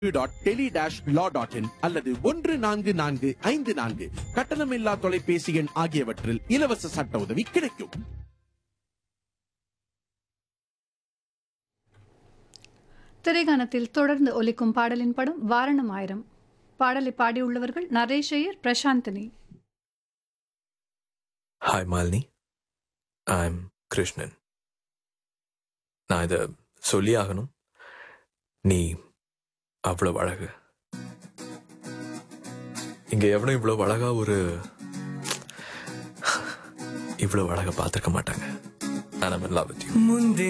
dot tele dash law dot in அல்லது ஒன்று நான்கு நான்கு ஐந்து நான்கு கட்டணமில்லா தொலைபேசி எண் ஆகியவற்றில் இலவச சட்ட உதவி கிடைக்கும் திரைகானத்தில் தொடர்ந்து ஒலிக்கும் பாடலின் படம் வாரணம் ஆயிரம் பாடலை பாடியுள்ளவர்கள் நரேஷ் ஐயர் பிரசாந்தினி ஹாய் மாலினி ஐம் கிருஷ்ணன் நான் இதை சொல்லி ஆகணும் நீ அவ்வளவு அழகு இங்க எவனும் இவ்வளவு அழகா ஒரு இவ்வளவு அழகா பார்த்திருக்க மாட்டாங்க நான் லவ் வித் யூ முந்தி